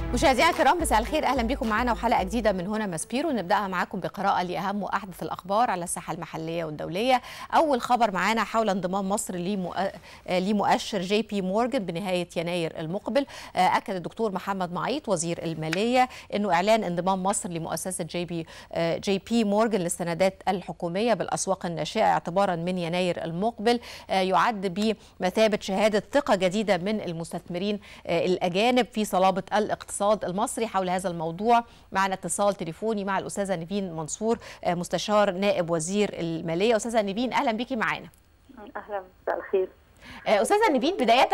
مشاهدينا الكرام مساء الخير اهلا بكم معنا وحلقه جديده من هنا ماسبيرو نبداها معاكم بقراءه لاهم واحدث الاخبار على الساحه المحليه والدوليه اول خبر معانا حول انضمام مصر لمؤشر جي بي مورجان بنهايه يناير المقبل اكد الدكتور محمد معيط وزير الماليه انه اعلان انضمام مصر لمؤسسه جي بي جي بي مورجان للسندات الحكوميه بالاسواق الناشئه اعتبارا من يناير المقبل يعد بمثابه شهاده ثقه جديده من المستثمرين الاجانب في صلابه الاقتصاد الاقتصاد المصري حول هذا الموضوع معنا اتصال تليفوني مع الاستاذه نيفين منصور مستشار نائب وزير الماليه استاذه نيفين اهلا بيكي معانا اهلا مساء الخير استاذه نيفين بدايه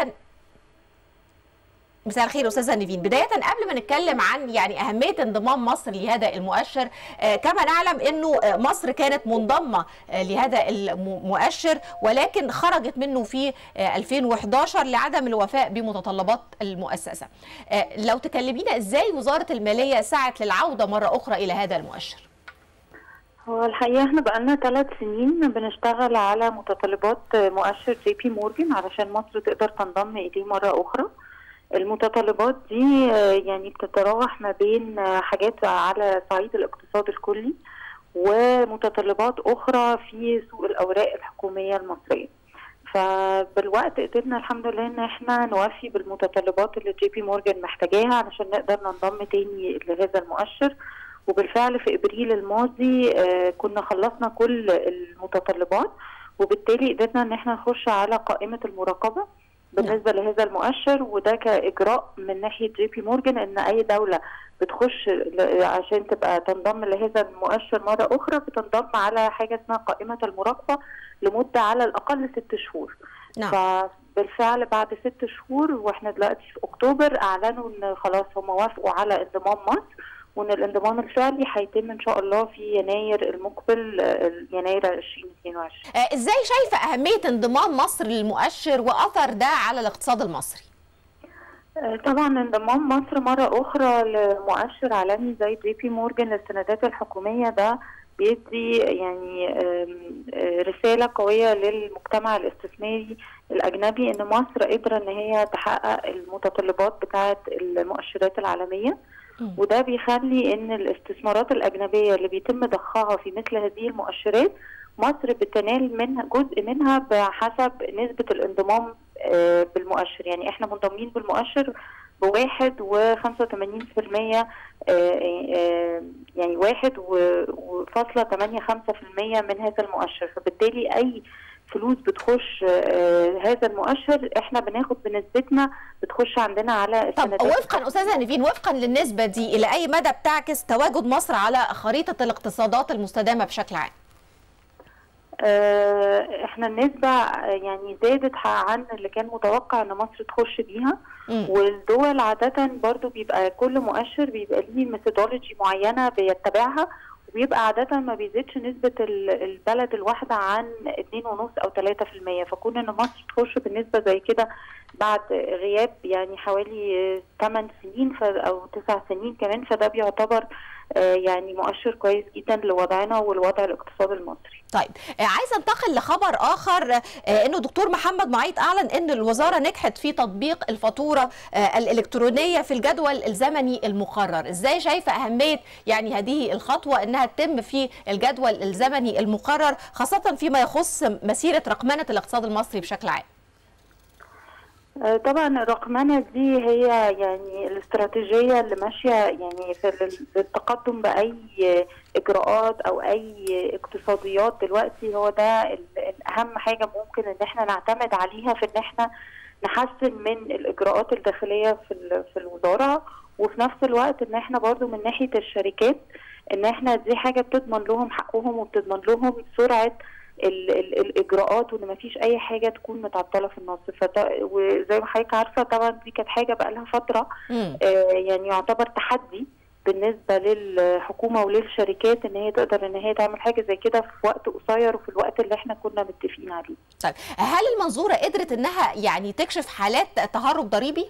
مساء الخير استاذه نيفين بدايه قبل ما نتكلم عن يعني اهميه انضمام مصر لهذا المؤشر كما نعلم انه مصر كانت منضمه لهذا المؤشر ولكن خرجت منه في 2011 لعدم الوفاء بمتطلبات المؤسسه لو تكلمينا ازاي وزاره الماليه سعت للعوده مره اخرى الى هذا المؤشر هو الحقيقه احنا بقالنا ثلاث سنين بنشتغل على متطلبات مؤشر جي بي مورجان علشان مصر تقدر تنضم اليه مره اخرى المتطلبات دي يعني بتتراوح ما بين حاجات على صعيد الاقتصاد الكلي ومتطلبات اخرى في سوق الاوراق الحكوميه المصريه فبالوقت قدرنا الحمد لله ان احنا نوفي بالمتطلبات اللي جي بي مورجان محتاجاها علشان نقدر ننضم تاني لهذا المؤشر وبالفعل في ابريل الماضي كنا خلصنا كل المتطلبات وبالتالي قدرنا ان احنا نخش على قائمه المراقبه بالنسبه لهذا المؤشر وده كاجراء من ناحيه جي بي مورجان ان اي دوله بتخش عشان تبقى تنضم لهذا المؤشر مره اخرى بتنضم على حاجه اسمها قائمه المراقبه لمده على الاقل ست شهور. نعم. فبالفعل بعد ست شهور واحنا دلوقتي في اكتوبر اعلنوا ان خلاص هم وافقوا على انضمام مصر وان الانضمام الفعلي هيتم ان شاء الله في يناير المقبل يناير 2022 ازاي شايفه اهميه انضمام مصر للمؤشر واثر ده على الاقتصاد المصري طبعا انضمام مصر مره اخرى لمؤشر عالمي زي جي بي مورجان للسندات الحكوميه ده بيدي يعني رساله قويه للمجتمع الاستثماري الاجنبي ان مصر قادره ان هي تحقق المتطلبات بتاعه المؤشرات العالميه وده بيخلي ان الاستثمارات الاجنبيه اللي بيتم ضخها في مثل هذه المؤشرات مصر بتنال منها جزء منها بحسب نسبه الانضمام بالمؤشر يعني احنا منضمين بالمؤشر بواحد وخمسة وثمانين في المية يعني واحد وفاصلة ثمانية خمسة في المية من هذا المؤشر فبالتالي أي فلوس بتخش هذا المؤشر احنا بناخد بنسبتنا بتخش عندنا على طب وفقا استاذه نيفين وفقا للنسبه دي الى اي مدى بتعكس تواجد مصر على خريطه الاقتصادات المستدامه بشكل عام؟ احنا النسبة يعني زادت عن اللي كان متوقع ان مصر تخش بيها م. والدول عادة برضو بيبقى كل مؤشر بيبقى ليه ميثودولوجي معينة بيتبعها وبيبقى عادة ما بيزيدش نسبة البلد الواحدة عن 2.5 أو 3% فكون إن مصر تخش بالنسبة زي كده بعد غياب يعني حوالي 8 سنين أو 9 سنين كمان فده بيعتبر يعني مؤشر كويس جدا لوضعنا ولوضع الاقتصاد المصري. طيب عايزه انتقل لخبر اخر انه دكتور محمد معيط اعلن ان الوزاره نجحت في تطبيق الفاتوره الالكترونيه في الجدول الزمني المقرر، ازاي شايفه اهميه يعني هذه الخطوه انها تتم في الجدول الزمني المقرر خاصه فيما يخص مسيره رقمنه الاقتصاد المصري بشكل عام؟ طبعا الرقمنة دي هي يعني الاستراتيجية اللي ماشية يعني في التقدم بأي إجراءات أو أي اقتصاديات دلوقتي هو ده أهم حاجة ممكن إن احنا نعتمد عليها في إن احنا نحسن من الإجراءات الداخلية في في الوزارة وفي نفس الوقت إن احنا برضو من ناحية الشركات إن احنا دي حاجة بتضمن لهم حقهم وبتضمن لهم سرعة ال ال الاجراءات وان ما فيش اي حاجه تكون متعطله في النص فط... وزي ما حضرتك عارفه طبعا دي كانت حاجه بقى لها فتره آه يعني يعتبر تحدي بالنسبه للحكومه وللشركات ان هي تقدر ان هي تعمل حاجه زي كده في وقت قصير وفي الوقت اللي احنا كنا متفقين عليه. طيب هل المنظوره قدرت انها يعني تكشف حالات تهرب ضريبي؟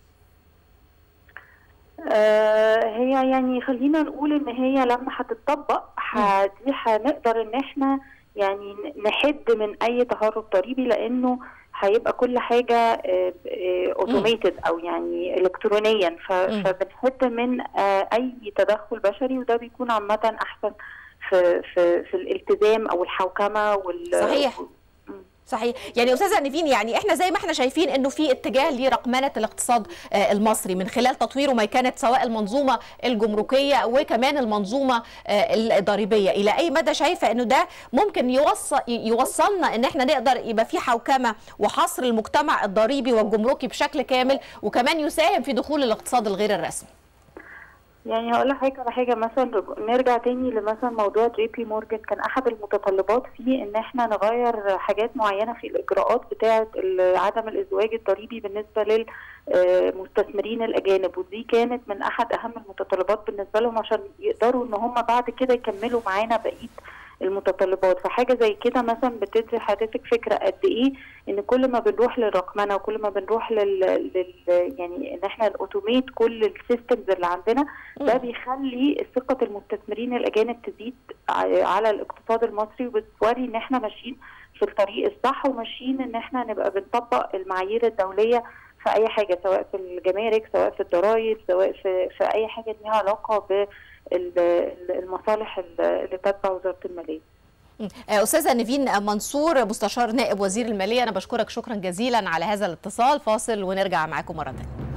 آه هي يعني خلينا نقول ان هي لما هتطبق دي هنقدر ان احنا يعني نحد من اي تهرب ضريبي لانه هيبقى كل حاجه اوتوميتد او يعني الكترونيا فبنحد من آه، اي تدخل بشري وده بيكون عامه احسن في في في الالتزام او الحوكمه وال صحيح صحيح يعني استاذه نيفين يعني احنا زي ما احنا شايفين انه في اتجاه لرقمنه الاقتصاد آه، المصري من خلال تطويره ما كانت سواء المنظومه الجمركيه وكمان المنظومه آه، الضريبيه الى اي مدى شايفه انه ده ممكن يوصل يوصلنا ان احنا نقدر يبقى في حوكمه وحصر المجتمع الضريبي والجمركي بشكل كامل وكمان يساهم في دخول الاقتصاد الغير الرسمي يعني هقول لحضرتك على حاجه مثلا نرجع تاني لمثلا موضوع جي بي مورجان كان احد المتطلبات فيه ان احنا نغير حاجات معينه في الاجراءات بتاعه عدم الازدواج الضريبي بالنسبه للمستثمرين الاجانب ودي كانت من احد اهم المتطلبات بالنسبه لهم عشان يقدروا ان هم بعد كده يكملوا معانا بقيه المتطلبات فحاجه زي كده مثلا بتدي حضرتك فكره قد ايه ان كل ما بنروح للرقمنه وكل ما بنروح لل, لل... يعني ان احنا الاوتوميت كل السيستمز اللي عندنا ده بيخلي ثقه المستثمرين الاجانب تزيد على الاقتصاد المصري وبتوري ان احنا ماشيين في الطريق الصح وماشيين ان احنا نبقى بنطبق المعايير الدوليه في اي حاجه سواء في الجمارك سواء في الضرائب سواء في في اي حاجه ليها علاقه ب المصالح اللي تتبع وزاره الماليه. استاذه نيفين منصور مستشار نائب وزير الماليه انا بشكرك شكرا جزيلا على هذا الاتصال فاصل ونرجع معاكم مره ثانيه.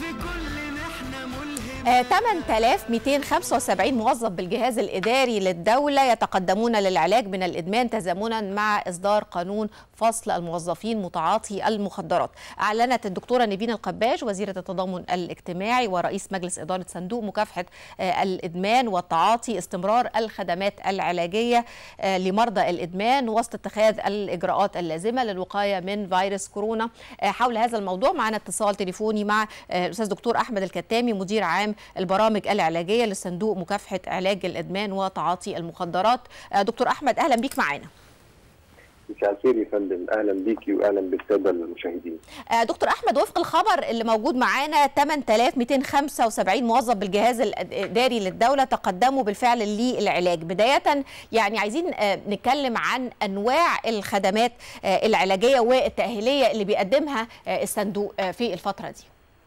8275 موظف بالجهاز الإداري للدولة يتقدمون للعلاج من الإدمان تزامنا مع إصدار قانون فصل الموظفين متعاطي المخدرات أعلنت الدكتورة نيفين القباش وزيرة التضامن الاجتماعي ورئيس مجلس إدارة صندوق مكافحة الإدمان والتعاطي استمرار الخدمات العلاجية لمرضى الإدمان وسط اتخاذ الإجراءات اللازمة للوقاية من فيروس كورونا حول هذا الموضوع معنا اتصال تليفوني مع الأستاذ دكتور أحمد الكتامي مدير عام البرامج العلاجيه لصندوق مكافحه علاج الادمان وتعاطي المخدرات دكتور احمد اهلا بيك معانا مساء الخير يا فندم اهلا بيكي واهلا بالساده المشاهدين دكتور احمد وفق الخبر اللي موجود معانا 8275 موظف بالجهاز الاداري للدوله تقدموا بالفعل للعلاج بدايه يعني عايزين نتكلم عن انواع الخدمات العلاجيه والتاهيليه اللي بيقدمها الصندوق في الفتره دي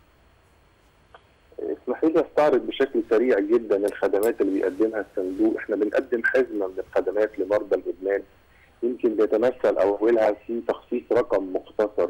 اسمحي لي استعرض بشكل سريع جدا الخدمات اللي بيقدمها الصندوق، احنا بنقدم حزمه من الخدمات لمرضى الادمان يمكن بيتمثل اولها في تخصيص رقم مختصر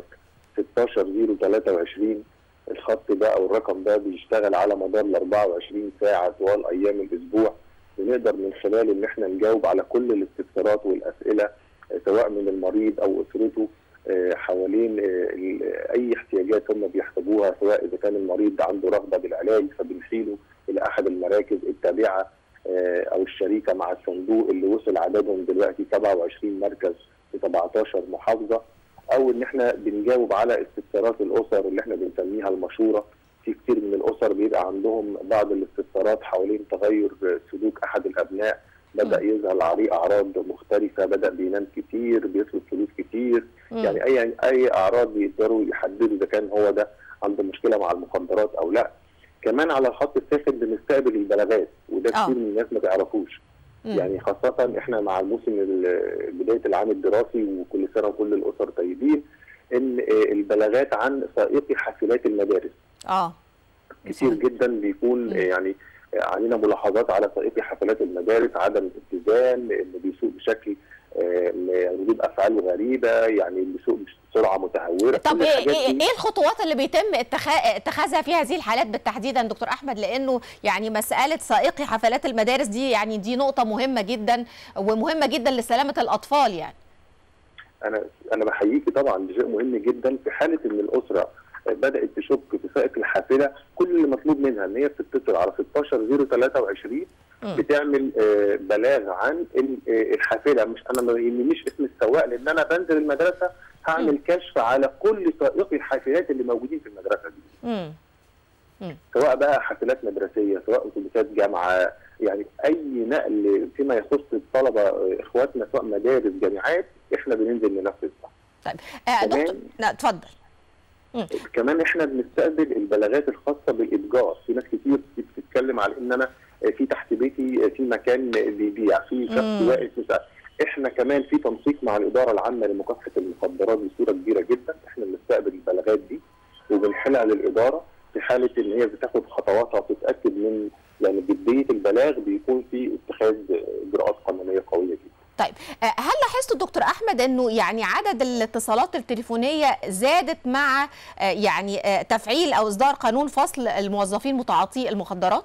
16023 الخط ده او الرقم ده بيشتغل على مدار ال 24 ساعه طوال ايام الاسبوع بنقدر من خلاله ان احنا نجاوب على كل الاستفسارات والاسئله سواء من المريض او اسرته حوالين اي احتياجات هم بيحتاجوها سواء اذا كان المريض عنده رغبه بالعلاج فبنحيله الى احد المراكز التابعه او الشريكه مع الصندوق اللي وصل عددهم دلوقتي 27 مركز في 17 محافظه او ان احنا بنجاوب على استفسارات الاسر اللي احنا بنسميها المشوره في كتير من الاسر بيبقى عندهم بعض الاستفسارات حوالين تغير سلوك احد الابناء بدا يظهر عليه اعراض مختلفه بدا بينام كتير بيصرف فلوس كتير مم. يعني اي اي اعراض بيقدروا يحددوا اذا كان هو ده عنده مشكله مع المخدرات او لا كمان على الخط الساخن بنستقبل البلاغات وده كتير من الناس ما تعرفوش يعني خاصة احنا مع الموسم بداية العام الدراسي وكل سنة وكل الأسر طيبين ان البلاغات عن سائقي حافلات المدارس اه كتير جدا بيكون مم. يعني علينا ملاحظات على سائقي حفلات المدارس عدم الاتزان انه بيسوق بشكل ردود افعاله غريبه يعني بيسوق بسرعه متهوره طب ايه ايه الخطوات اللي بيتم اتخاذها في هذه الحالات بالتحديد دكتور احمد لانه يعني مساله سائقي حفلات المدارس دي يعني دي نقطه مهمه جدا ومهمه جدا لسلامه الاطفال يعني انا انا بحييكي طبعا ده شيء مهم جدا في حاله ان الاسره بدات تشك في سائق الحافله كل اللي مطلوب منها ان هي بتتصل على 16023 بتعمل بلاغ عن الحافله مش انا ما يهمنيش اسم السواق لان انا بنزل المدرسه هعمل كشف على كل سائقي الحافلات اللي موجودين في المدرسه دي. مم. سواء بقى حافلات مدرسيه سواء اتوبيسات جامعه يعني اي نقل فيما يخص الطلبه اخواتنا سواء مدارس جامعات احنا بننزل ننفذ طيب آه دكتور لا اتفضل كمان احنا بنستقبل البلاغات الخاصه بالاتجار في ناس كتير بتتكلم على ان انا في تحت بيتي في مكان بيبيع في شخص واقف احنا كمان في تنسيق مع الاداره العامه لمكافحه المخدرات بصوره كبيره جدا مراحلها للاداره في حاله ان هي بتاخد خطواتها وتتاكد من يعني جديه البلاغ بيكون في اتخاذ اجراءات قانونيه قويه جدا. طيب هل لاحظت دكتور احمد انه يعني عدد الاتصالات التليفونيه زادت مع يعني تفعيل او اصدار قانون فصل الموظفين متعاطي المخدرات؟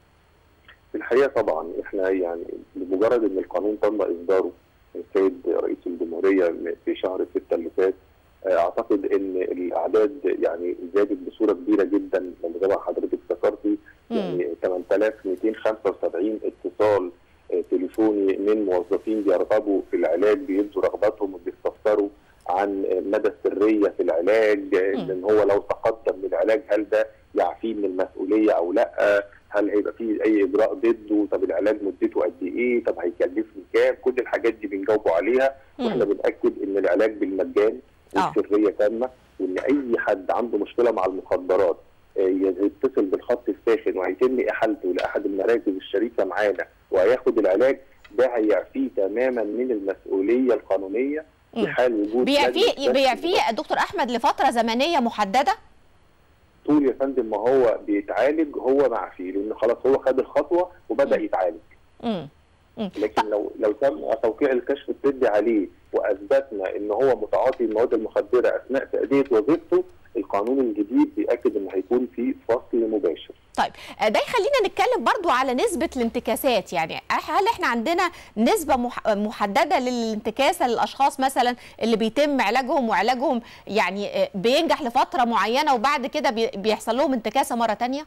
في الحقيقه طبعا احنا يعني بمجرد ان القانون تم اصداره السيد رئيس الجمهوريه في شهر 6 اللي فات اعتقد ان الاعداد يعني زادت بصوره كبيره جدا لما زي ما حضرتك ذكرتي يعني 8275 اتصال تليفوني من موظفين بيرغبوا في العلاج بيبدوا رغبتهم وبيستفسروا عن مدى السريه في العلاج ان هو لو تقدم للعلاج هل ده يعفيه من المسؤوليه او لا هل هيبقى فيه اي اجراء ضده طب العلاج مدته قد ايه طب هيكلفني كام كل الحاجات دي بنجاوبوا عليها واحنا بناكد ان العلاج بالمجان والسريه تامه وان اي حد عنده مشكله مع المخدرات يتصل بالخط الساخن وهيتم احالته لاحد المراكز الشريكه معانا وهياخد العلاج ده هيعفيه تماما من المسؤوليه القانونيه في حال وجود بيعفيه بيعفيه دكتور احمد لفتره زمنيه محدده؟ طول يا فندم ما هو بيتعالج هو معفي لان خلاص هو خد الخطوه وبدا يتعالج. امم لكن لو لو تم توقيع الكشف الطبي عليه واثبتنا ان هو متعاطي المواد المخدره اثناء تاديه وظيفته القانون الجديد بيأكد ان هيكون في فصل مباشر. طيب ده يخلينا نتكلم برضو على نسبة الانتكاسات يعني هل احنا عندنا نسبة محددة للانتكاسة للأشخاص مثلا اللي بيتم علاجهم وعلاجهم يعني بينجح لفترة معينة وبعد كده بيحصل لهم انتكاسة مرة تانية؟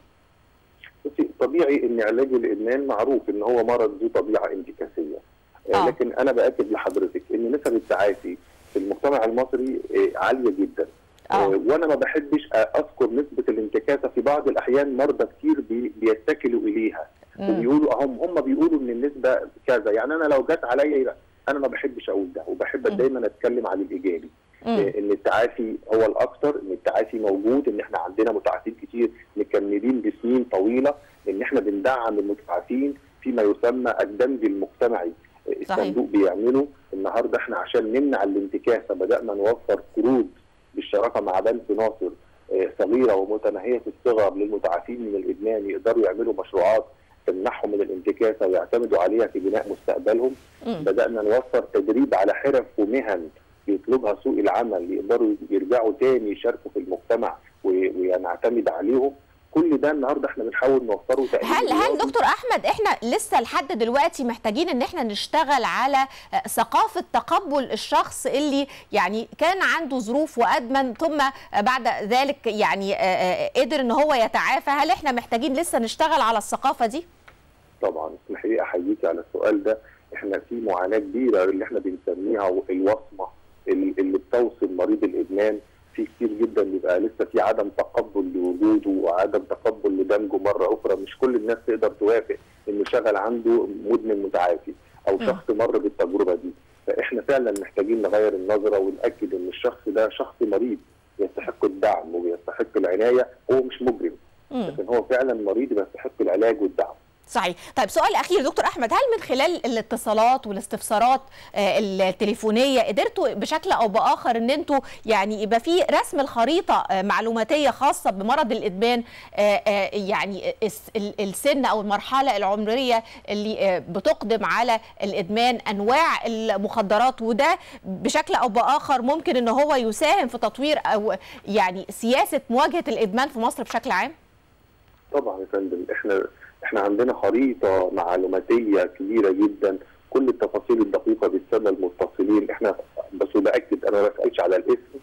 طبيعي ان علاج الادمان معروف ان هو مرض ذو طبيعه انتكاسيه آه. لكن انا باكد لحضرتك ان نسب التعافي في المجتمع المصري عاليه جدا آه. وانا ما بحبش اذكر نسبه الانتكاسه في بعض الاحيان مرضى كتير بي بيتكلوا اليها مم. وبيقولوا هم هم بيقولوا ان النسبه كذا يعني انا لو جت عليا انا ما بحبش اقول ده وبحب مم. دايما اتكلم عن الايجابي مم. ان التعافي هو الاكثر ان التعافي موجود ان احنا عندنا متعافين كتير مكملين بسنين طويله ان احنا بندعم المتعافين فيما يسمى الدمج المجتمعي الصندوق بيعمله النهارده احنا عشان نمنع الانتكاسه بدانا نوفر قروض بالشراكه مع بنك ناصر صغيره ومتناهيه الصغر للمتعافين من الادمان يقدروا يعملوا مشروعات تمنعهم من الانتكاسه ويعتمدوا عليها في بناء مستقبلهم م. بدانا نوفر تدريب على حرف ومهن يطلبها سوق العمل يقدروا يرجعوا تاني يشاركوا في المجتمع ونعتمد عليهم كل ده النهارده احنا بنحاول نوفره هل هل دكتور احمد احنا لسه لحد دلوقتي محتاجين ان احنا نشتغل على ثقافه تقبل الشخص اللي يعني كان عنده ظروف وادمن ثم بعد ذلك يعني قدر ان هو يتعافى هل احنا محتاجين لسه نشتغل على الثقافه دي؟ طبعا الحقيقه احييكي على السؤال ده احنا في معاناه كبيره اللي احنا بنسميها الوصمه اللي بتوصل مريض الادمان في كتير جدا بيبقى لسه في عدم تقبل لوجوده وعدم تقبل لدمجه مره اخرى مش كل الناس تقدر توافق انه شغل عنده مدمن متعافي او شخص مر بالتجربه دي فاحنا فعلا محتاجين نغير النظره وناكد ان الشخص ده شخص مريض يستحق الدعم ويستحق العنايه هو مش مجرم لكن هو فعلا مريض يستحق العلاج والدعم صحيح طيب سؤال اخير دكتور احمد هل من خلال الاتصالات والاستفسارات التليفونيه قدرتوا بشكل او باخر ان انتوا يعني يبقى في رسم الخريطه معلوماتيه خاصه بمرض الادمان يعني السن او المرحله العمريه اللي بتقدم على الادمان انواع المخدرات وده بشكل او باخر ممكن ان هو يساهم في تطوير او يعني سياسه مواجهه الادمان في مصر بشكل عام طبعا يا فندم احنا احنا عندنا خريطه معلوماتيه كبيره جدا كل التفاصيل الدقيقه بتسمى المتصلين احنا بس باكد انا ما بسالش على الاسم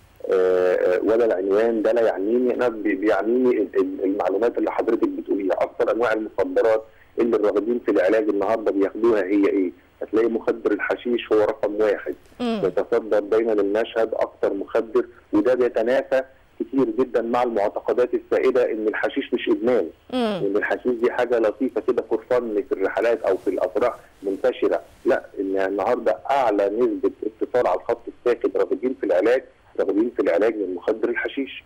آه ولا العنوان ده لا يعنيني انا بيعنيني المعلومات اللي حضرتك بتقوليها اكثر انواع المخدرات اللي الراغبين في العلاج النهارده بياخدوها هي ايه؟ هتلاقي مخدر الحشيش هو رقم واحد بيتصدر دايما المشهد اكثر مخدر وده بيتنافى كتير جدا مع المعتقدات السائده ان الحشيش مش ادمان وان الحشيش دي حاجه لطيفه كده فور فن في الرحلات او في الافراح منتشره لا ان النهارده اعلى نسبه اتصال على الخط الساخن راغبين في العلاج راغبين في العلاج من مخدر الحشيش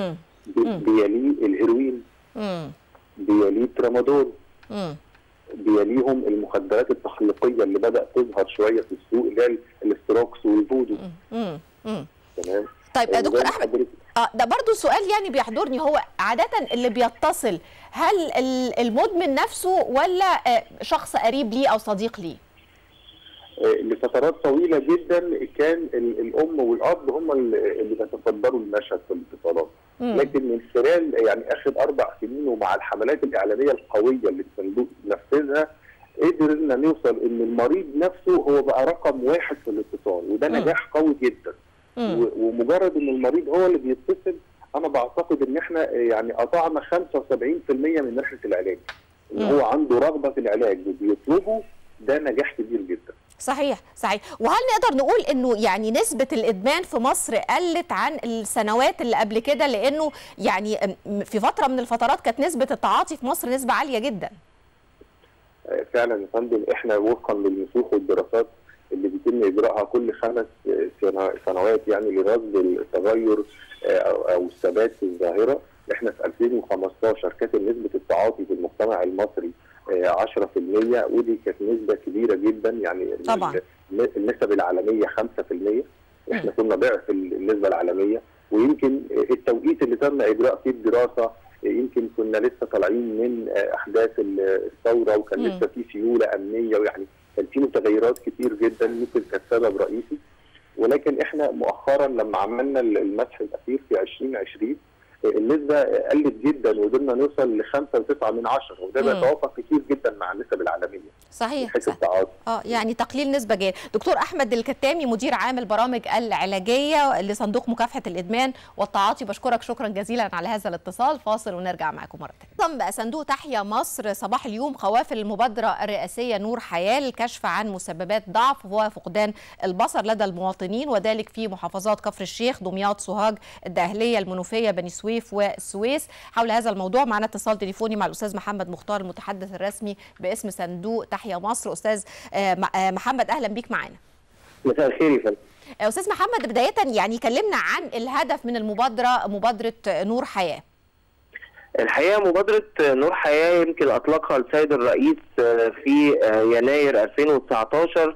بيليه الهيروين بيليه الترامادول بيليهم المخدرات التخليقيه اللي بدات تظهر شويه في السوق اللي هي الاستروكس والفودو تمام طيب يا دكتور احمد اه ده برضو سؤال يعني بيحضرني هو عادة اللي بيتصل هل ال- المدمن نفسه ولا آه، شخص قريب ليه او صديق ليه؟ آه، لفترات طويله جدا كان ال- الام والاب هم اللي اللي بيتصدروا المشهد في الاتصالات مم. لكن من خلال يعني اخر اربع سنين ومع الحملات الاعلاميه القويه اللي الصندوق نفذها قدرنا نوصل ان المريض نفسه هو بقى رقم واحد في الاتصال وده مم. نجاح قوي جدا مم. و- ومجرد ان المريض هو اللي بيتصل انا بعتقد ان احنا يعني قطعنا 75% من رحله العلاج ان مم. هو عنده رغبه في العلاج وبيطلبه ده نجاح كبير جدا صحيح صحيح وهل نقدر نقول انه يعني نسبة الادمان في مصر قلت عن السنوات اللي قبل كده لانه يعني م- في فترة من الفترات كانت نسبة التعاطي في مصر نسبة عالية جدا آه، فعلا يا فندم احنا وفقا للنسوخ والدراسات اللي بيتم اجراءها كل خمس آه، سنة- سنوات يعني لرصد التغير آه، او أو الثبات في الظاهره احنا في 2015 كانت نسبه التعاطي في المجتمع المصري آه، 10% ودي كانت نسبه كبيره جدا يعني طبعاً. ال- النسب العالميه 5% احنا كنا ضعف النسبه العالميه ويمكن التوقيت اللي تم اجراء فيه الدراسه يمكن كنا لسه طالعين من احداث الثوره وكان مم. لسه في سيوله امنيه ويعني كان في متغيرات كتير جدا ممكن كانت سبب رئيسي ولكن احنا مؤخرا لما عملنا المسح الاخير في 2020 النسبه قلت جدا وقدرنا نوصل ل 5.9 من عشرة وده مم. بيتوافق كتير جدا مع النسب العالميه من صحيح, حيث صحيح. التعاطي اه يعني تقليل نسبة جيد دكتور احمد الكتامي مدير عام البرامج العلاجية لصندوق مكافحة الادمان والتعاطي بشكرك شكرا جزيلا على هذا الاتصال فاصل ونرجع معكم مرة تانية نظم صندوق تحيا مصر صباح اليوم قوافل المبادرة الرئاسية نور حياة للكشف عن مسببات ضعف وفقدان البصر لدى المواطنين وذلك في محافظات كفر الشيخ دمياط سوهاج الدهلية المنوفية بني سويف والسويس حول هذا الموضوع معنا اتصال تليفوني مع الاستاذ محمد مختار المتحدث الرسمي باسم صندوق تحيا مصر استاذ آه، م- آه، محمد اهلا بيك معانا مساء الخير يا فندم آه، استاذ محمد بدايه يعني كلمنا عن الهدف من المبادره مبادره نور حياه الحقيقه مبادره نور حياه يمكن اطلقها السيد الرئيس في يناير 2019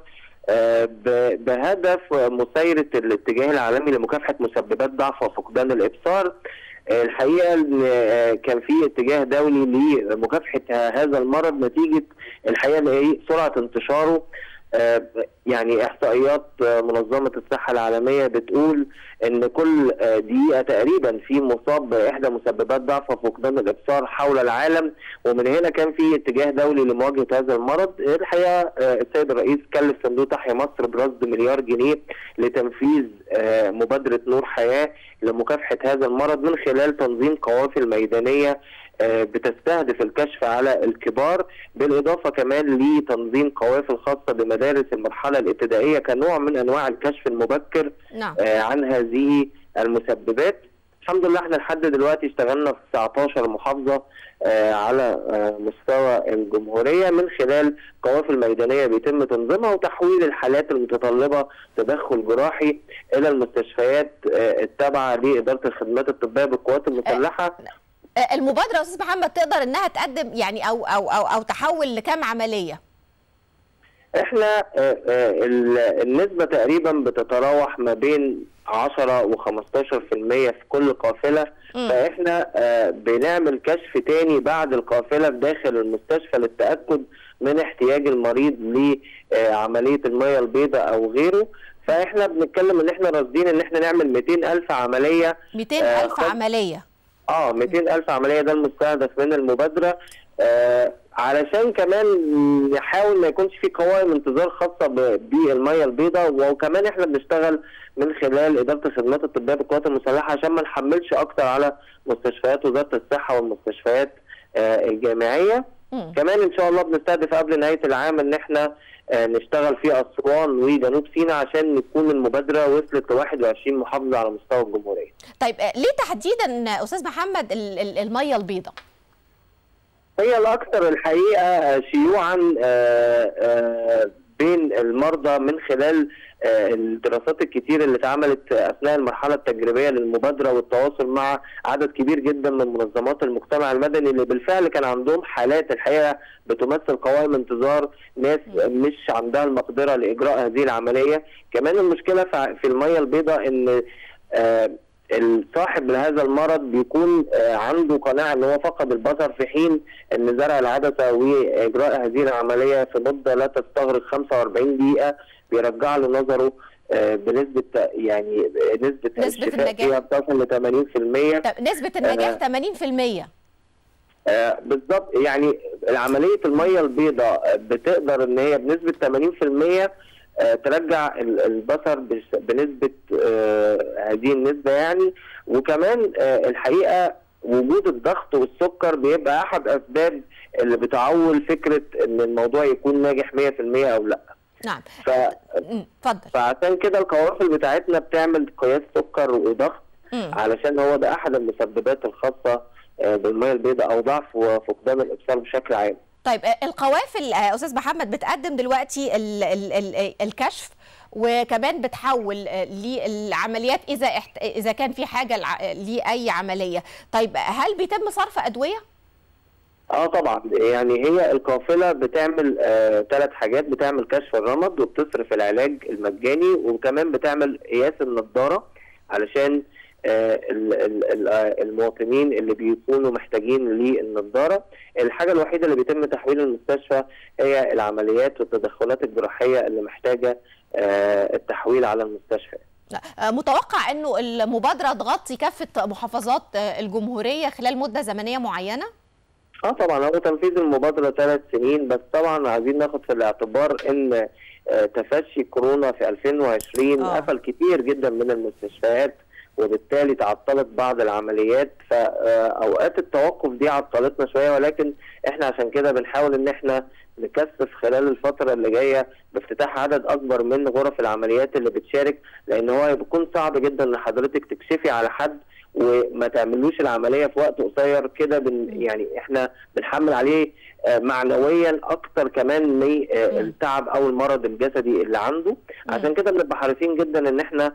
ب- بهدف مسيره الاتجاه العالمي لمكافحه مسببات ضعف وفقدان الابصار الحقيقه إن كان في اتجاه دولي لمكافحه هذا المرض نتيجه الحقيقه لإيه؟ سرعه انتشاره آه، يعني احصائيات آه، منظمه الصحه العالميه بتقول ان كل آه، دقيقه تقريبا في مصاب باحدى مسببات ضعف وفقدان الابصار حول العالم ومن هنا كان في اتجاه دولي لمواجهه هذا المرض الحقيقه آه، السيد الرئيس كلف صندوق تحيا مصر برصد مليار جنيه لتنفيذ آه، مبادره نور حياه لمكافحه هذا المرض من خلال تنظيم قوافل ميدانيه آه، بتستهدف الكشف على الكبار بالاضافه كمان لتنظيم قوافل خاصه بمدارس المرحله الابتدائيه كنوع من انواع الكشف المبكر نعم آه، عن هذه المسببات الحمد لله احنا لحد دلوقتي اشتغلنا في 19 محافظه آه، على آه، مستوى الجمهوريه من خلال قوافل ميدانيه بيتم تنظيمها وتحويل الحالات المتطلبه تدخل جراحي الى المستشفيات آه، التابعه لاداره الخدمات الطبيه بالقوات المسلحه آه، المبادره يا استاذ محمد تقدر انها تقدم يعني او او او, أو تحول لكام عمليه احنا آه، آه، ال- النسبة تقريبا بتتراوح ما بين 10 و15% في كل قافلة مم. فاحنا آه، بنعمل كشف تاني بعد القافلة داخل المستشفى للتأكد من احتياج المريض لعملية المية البيضاء او غيره فاحنا بنتكلم ان احنا راصدين ان احنا نعمل 200 الف عملية 200 آه، الف خط- عمليه اه 200 الف عمليه ده المستهدف من المبادره آه علشان كمان نحاول ما يكونش في قوائم انتظار خاصه ب- بالميه البيضاء وكمان احنا بنشتغل من خلال اداره الخدمات الطبيه بالقوات المسلحه عشان ما نحملش اكتر على مستشفيات وزاره الصحه والمستشفيات آه الجامعيه مم. كمان ان شاء الله بنستهدف قبل نهايه العام ان احنا آه، نشتغل في اسوان وجنوب سيناء عشان نكون المبادره وصلت ل 21 محافظه على مستوى الجمهوريه. طيب آه، ليه تحديدا آه، استاذ محمد ال- ال- الميه البيضاء هي الاكثر الحقيقه آه، شيوعا آه، آه، بين المرضى من خلال آه، الدراسات الكتير اللي اتعملت اثناء المرحله التجريبيه للمبادره والتواصل مع عدد كبير جدا من منظمات المجتمع المدني اللي بالفعل كان عندهم حالات الحقيقه بتمثل قوائم انتظار ناس مش عندها المقدره لاجراء هذه العمليه كمان المشكله في في الميه البيضاء ان آه، الصاحب لهذا المرض بيكون عنده قناعه ان هو فقد البصر في حين ان زرع العدسه واجراء هذه العمليه في مده لا تستغرق 45 دقيقه بيرجع له نظره بنسبه يعني نسبه, نسبة النجاح بتصل ل 80% نسبة النجاح 80% آه بالظبط يعني عمليه الميه البيضاء بتقدر ان هي بنسبه 80% آه ترجع البصر بنسبه آه هذه النسبه يعني وكمان الحقيقه وجود الضغط والسكر بيبقى احد اسباب اللي بتعول فكره ان الموضوع يكون ناجح 100% او لا. نعم ف... اتفضل فعشان كده القوافل بتاعتنا بتعمل قياس سكر وضغط مم. علشان هو ده احد المسببات الخاصه بالميه البيضاء او ضعف وفقدان الابصار بشكل عام. طيب القوافل استاذ محمد بتقدم دلوقتي ال ال ال الكشف وكمان بتحول للعمليات اذا احت... اذا كان في حاجه لاي عمليه طيب هل بيتم صرف ادويه اه طبعا يعني هي القافله بتعمل ثلاث آه حاجات بتعمل كشف الرمد وبتصرف العلاج المجاني وكمان بتعمل قياس النضاره علشان آه المواطنين اللي بيكونوا محتاجين للنضاره الحاجه الوحيده اللي بيتم تحويل المستشفى هي العمليات والتدخلات الجراحيه اللي محتاجه آه التحويل على المستشفى متوقع انه المبادره تغطي كافه محافظات الجمهوريه خلال مده زمنيه معينه اه طبعا هو تنفيذ المبادره ثلاث سنين بس طبعا عايزين ناخد في الاعتبار ان تفشي كورونا في 2020 آه. قفل كتير جدا من المستشفيات وبالتالي تعطلت بعض العمليات فاوقات التوقف دي عطلتنا شويه ولكن احنا عشان كده بنحاول ان احنا نكثف خلال الفتره اللي جايه بافتتاح عدد اكبر من غرف العمليات اللي بتشارك لان هو بيكون صعب جدا ان حضرتك تكشفي على حد وما تعملوش العمليه في وقت قصير كده بن يعني احنا بنحمل عليه معنويا اكتر كمان من التعب او المرض الجسدي اللي عنده عشان كده بنبقى حريصين جدا ان احنا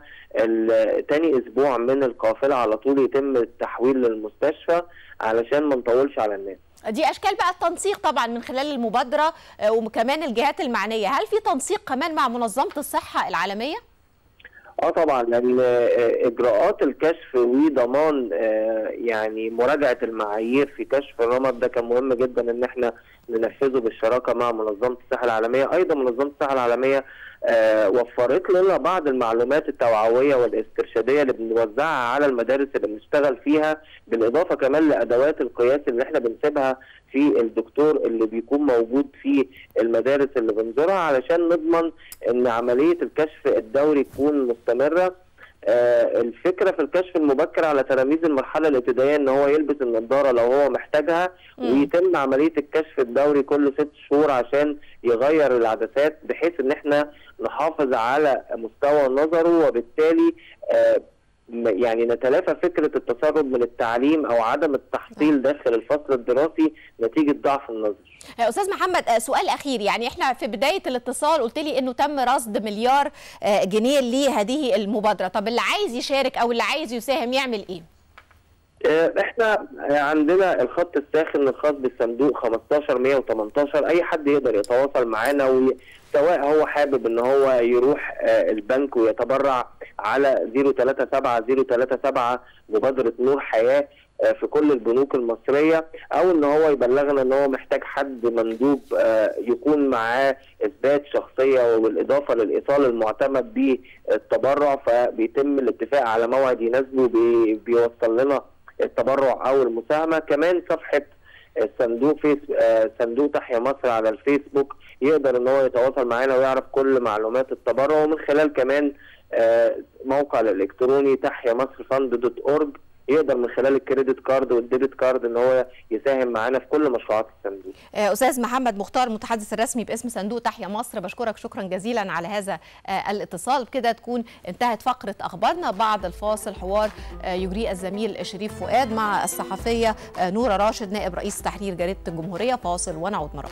تاني اسبوع من القافله على طول يتم التحويل للمستشفى علشان ما نطولش على الناس دي اشكال بقى التنسيق طبعا من خلال المبادره وكمان الجهات المعنيه هل في تنسيق كمان مع منظمه الصحه العالميه اه طبعا لان اجراءات الكشف وضمان يعني مراجعه المعايير في كشف الرمد ده كان مهم جدا ان احنا ننفذه بالشراكه مع منظمه الصحه العالميه ايضا منظمه الصحه العالميه آه وفرت لنا بعض المعلومات التوعويه والاسترشاديه اللي بنوزعها على المدارس اللي بنشتغل فيها بالاضافه كمان لادوات القياس اللي احنا بنسيبها في الدكتور اللي بيكون موجود في المدارس اللي بنزورها علشان نضمن ان عمليه الكشف الدوري تكون مستمره آه الفكره في الكشف المبكر على تلاميذ المرحله الابتدائيه ان هو يلبس النضاره لو هو محتاجها مم. ويتم عمليه الكشف الدوري كل ست شهور عشان يغير العدسات بحيث ان احنا نحافظ على مستوى نظره وبالتالي آه يعني نتلافى فكره التسرب من التعليم او عدم التحصيل داخل الفصل الدراسي نتيجه ضعف النظر. استاذ محمد سؤال اخير يعني احنا في بدايه الاتصال قلت لي انه تم رصد مليار جنيه لهذه المبادره، طب اللي عايز يشارك او اللي عايز يساهم يعمل ايه؟ احنا عندنا الخط الساخن الخاص بالصندوق 15 118 اي حد يقدر يتواصل معانا وي... سواء هو حابب ان هو يروح البنك ويتبرع على 037 037 مبادره نور حياه في كل البنوك المصريه او ان هو يبلغنا ان هو محتاج حد مندوب يكون معاه اثبات شخصيه والاضافه للايصال المعتمد بالتبرع فبيتم الاتفاق على موعد يناسبه بيوصل لنا التبرع او المساهمه كمان صفحه الصندوق فيس صندوق تحيا مصر على الفيسبوك يقدر ان هو يتواصل معانا ويعرف كل معلومات التبرع ومن خلال كمان موقع الالكتروني تحيا مصر فند دوت اورج يقدر من خلال الكريدت كارد والديبت كارد ان هو يساهم معانا في كل مشروعات الصندوق. استاذ محمد مختار المتحدث الرسمي باسم صندوق تحيا مصر بشكرك شكرا جزيلا على هذا الاتصال بكده تكون انتهت فقره اخبارنا بعد الفاصل حوار يجريه الزميل شريف فؤاد مع الصحفيه نوره راشد نائب رئيس تحرير جريده الجمهوريه فاصل ونعود مره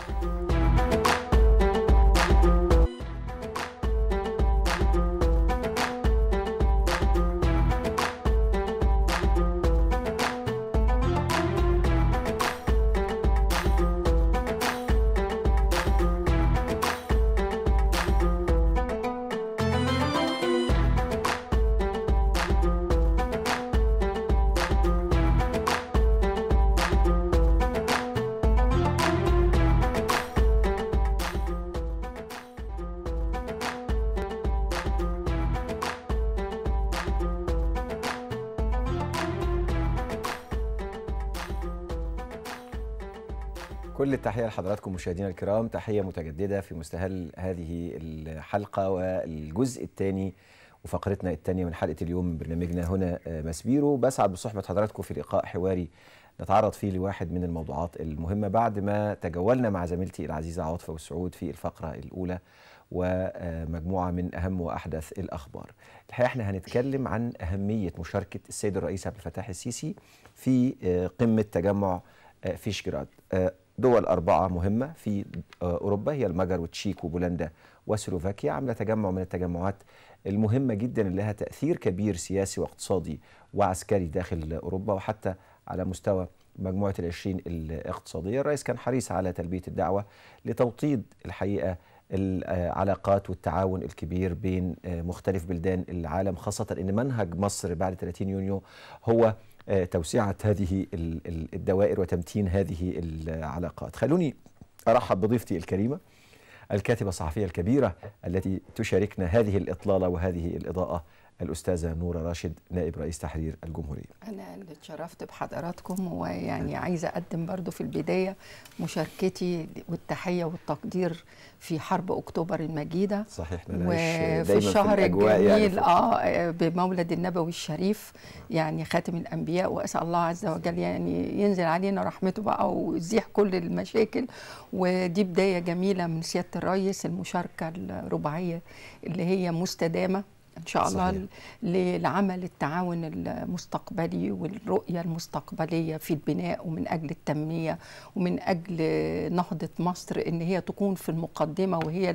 كل التحية لحضراتكم مشاهدينا الكرام تحية متجددة في مستهل هذه الحلقة والجزء الثاني وفقرتنا الثانية من حلقة اليوم من برنامجنا هنا مسبيرو بسعد بصحبة حضراتكم في لقاء حواري نتعرض فيه لواحد من الموضوعات المهمة بعد ما تجولنا مع زميلتي العزيزة عاطفة والسعود في الفقرة الأولى ومجموعة من أهم وأحدث الأخبار الحقيقة احنا هنتكلم عن أهمية مشاركة السيد الرئيس عبد الفتاح السيسي في قمة تجمع فيشجراد دول أربعة مهمة في أوروبا هي المجر وتشيك وبولندا وسلوفاكيا عاملة تجمع من التجمعات المهمة جدا اللي لها تأثير كبير سياسي واقتصادي وعسكري داخل أوروبا وحتى على مستوى مجموعة العشرين الاقتصادية الرئيس كان حريص على تلبية الدعوة لتوطيد الحقيقة العلاقات والتعاون الكبير بين مختلف بلدان العالم خاصة أن منهج مصر بعد 30 يونيو هو توسعة هذه الدوائر وتمتين هذه العلاقات خلوني أرحب بضيفتي الكريمة الكاتبة الصحفية الكبيرة التي تشاركنا هذه الإطلالة وهذه الإضاءة الأستاذة نورة راشد نائب رئيس تحرير الجمهورية أنا اللي اتشرفت بحضراتكم ويعني عايزة أقدم برضو في البداية مشاركتي والتحية والتقدير في حرب أكتوبر المجيدة صحيح وفي الشهر الجميل يعني آه بمولد النبوي الشريف يعني خاتم الأنبياء وأسأل الله عز وجل يعني ينزل علينا رحمته بقى ويزيح كل المشاكل ودي بداية جميلة من سيادة الرئيس المشاركة الرباعية اللي هي مستدامة ان شاء الله صحيح. للعمل التعاون المستقبلي والرؤيه المستقبليه في البناء ومن اجل التنميه ومن اجل نهضه مصر ان هي تكون في المقدمه وهي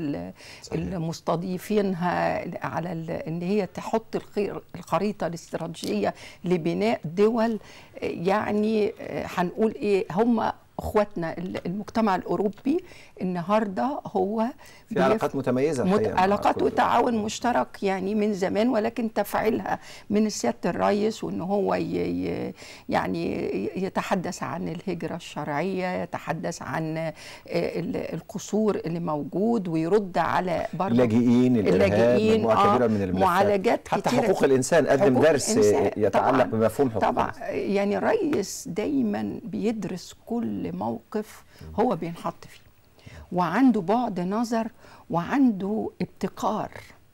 المستضيفينها على ان هي تحط الخريطه الاستراتيجيه لبناء دول يعني هنقول ايه هم اخواتنا المجتمع الاوروبي النهارده هو في علاقات متميزه مت... علاقات وتعاون مشترك يعني من زمان ولكن تفعيلها من سياده الرئيس وان هو ي... يعني يتحدث عن الهجره الشرعيه يتحدث عن القصور اللي موجود ويرد على برضه اللاجئين اللاجئين مجموعه كبيره من الملفات معالجات حتى حقوق الانسان قدم درس يتعلق بمفهوم حقوق طبعا يعني الرئيس دايما بيدرس كل موقف هو بينحط فيه وعنده بعد نظر وعنده ابتكار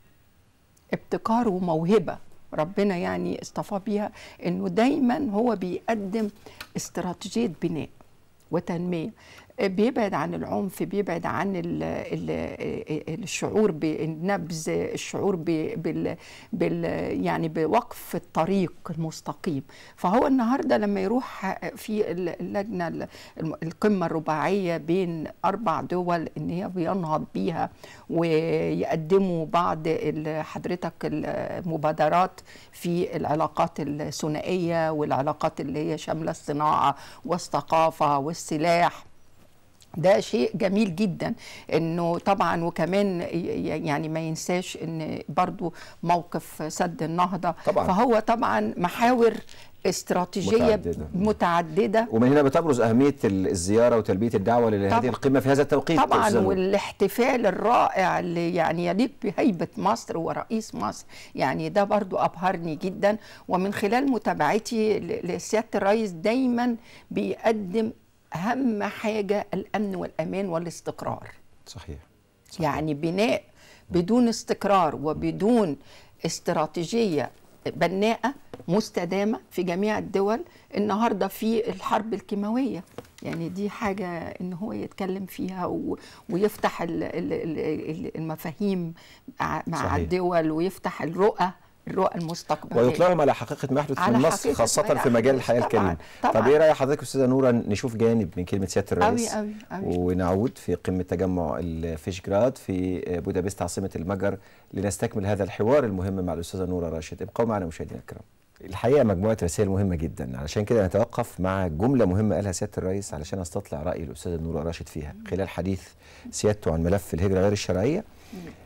ابتكار وموهبة ربنا يعني اصطفى بيها انه دايما هو بيقدم استراتيجية بناء وتنمية بيبعد عن العنف بيبعد عن ال ال الشعور بالنبذ الشعور بال, بال يعني بوقف الطريق المستقيم فهو النهارده لما يروح في اللجنه القمه الرباعيه بين اربع دول ان هي بينهض بيها ويقدموا بعض حضرتك المبادرات في العلاقات الثنائيه والعلاقات اللي هي شامله الصناعه والثقافه والسلاح ده شيء جميل جدا انه طبعا وكمان يعني ما ينساش ان برضو موقف سد النهضه طبعا. فهو طبعا محاور استراتيجيه متعددة. متعدده ومن هنا بتبرز اهميه الزياره وتلبيه الدعوه لهذه القمه في هذا التوقيت طبعا والاحتفال الرائع اللي يعني يليق بهيبه مصر ورئيس مصر يعني ده برضو ابهرني جدا ومن خلال متابعتي لسياده الرئيس دايما بيقدم اهم حاجه الامن والامان والاستقرار صحيح, صحيح. يعني بناء بدون استقرار وبدون استراتيجيه بناءه مستدامه في جميع الدول النهارده في الحرب الكيماويه يعني دي حاجه ان هو يتكلم فيها و... ويفتح ال... ال... المفاهيم مع صحيح. الدول ويفتح الرؤى الرؤى المستقبليه ويطلعهم على حقيقه ما يحدث في مصر خاصه في مجال الحياه الكريمه طب ايه راي حضرتك استاذه نوره نشوف جانب من كلمه سياده الرئيس أوي أوي أوي. ونعود في قمه تجمع الفيشجراد في بودابست عاصمه المجر لنستكمل هذا الحوار المهم مع الاستاذه نوره راشد ابقوا معنا مشاهدينا الكرام الحقيقه مجموعه رسائل مهمه جدا علشان كده نتوقف مع جمله مهمه قالها سياده الرئيس علشان استطلع راي الاستاذه نوره راشد فيها خلال حديث سيادته عن ملف الهجره غير الشرعيه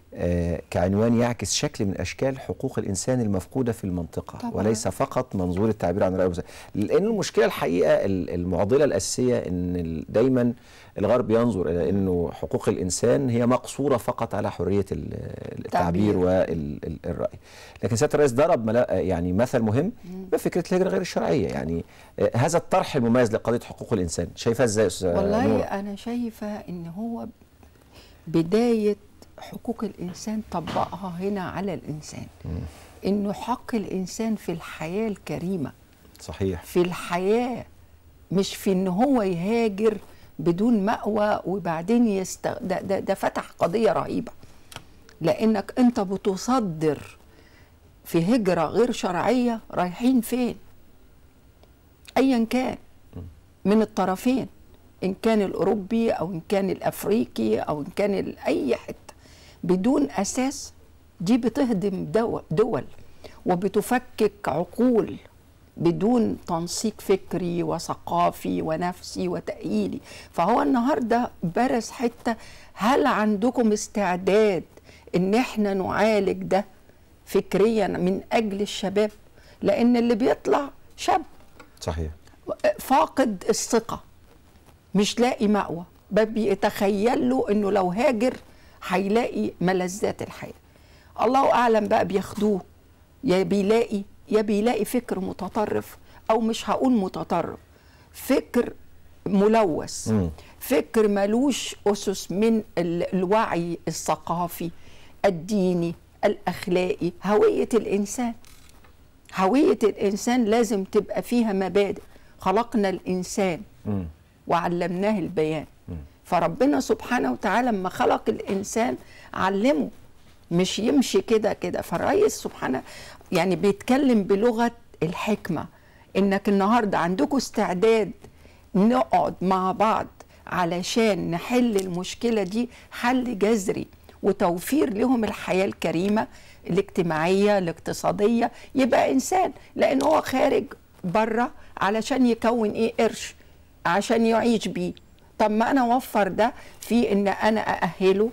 آه، كعنوان يعكس شكل من اشكال حقوق الانسان المفقوده في المنطقه طبعاً. وليس فقط منظور التعبير عن الراي والرأي. لان المشكله الحقيقه ال- المعضله الاساسيه ان ال- دايما الغرب ينظر الى انه حقوق الانسان هي مقصوره فقط على حريه ال- التعبير والراي لكن سياده الرئيس ضرب ملا- يعني مثل مهم بفكره الهجره غير الشرعيه يعني آه، هذا الطرح المميز لقضيه حقوق الانسان شايفاه ازاي يا استاذه والله نورة؟ انا شايفه ان هو بدايه حقوق الانسان طبقها هنا على الانسان انه حق الانسان في الحياه الكريمه صحيح في الحياه مش في ان هو يهاجر بدون مأوى وبعدين يست... ده, ده, ده فتح قضيه رهيبه لانك انت بتصدر في هجره غير شرعيه رايحين فين ايا كان من الطرفين ان كان الاوروبي او ان كان الافريقي او ان كان ال- اي حته بدون اساس دي بتهدم دو- دول وبتفكك عقول بدون تنسيق فكري وثقافي ونفسي وتأهيلي فهو النهارده برز حته هل عندكم استعداد ان احنا نعالج ده فكريا من اجل الشباب لان اللي بيطلع شاب صحيح فاقد الثقة مش لاقي مأوى بل بيتخيل له انه لو هاجر هيلاقي ملذات الحياة الله اعلم بقى بياخدوه يا بيلاقي يا بيلاقي فكر متطرف او مش هقول متطرف فكر ملوث مم. فكر ملوش اسس من ال- الوعي الثقافي الديني الاخلاقي هويه الانسان هويه الانسان لازم تبقى فيها مبادئ خلقنا الانسان مم. وعلمناه البيان فربنا سبحانه وتعالى لما خلق الانسان علمه مش يمشي كده كده فالرئيس سبحانه يعني بيتكلم بلغه الحكمه انك النهارده عندكم استعداد نقعد مع بعض علشان نحل المشكله دي حل جذري وتوفير لهم الحياه الكريمه الاجتماعيه الاقتصاديه يبقى انسان لان هو خارج بره علشان يكون ايه قرش عشان يعيش بيه طب ما انا اوفر ده في ان انا ااهله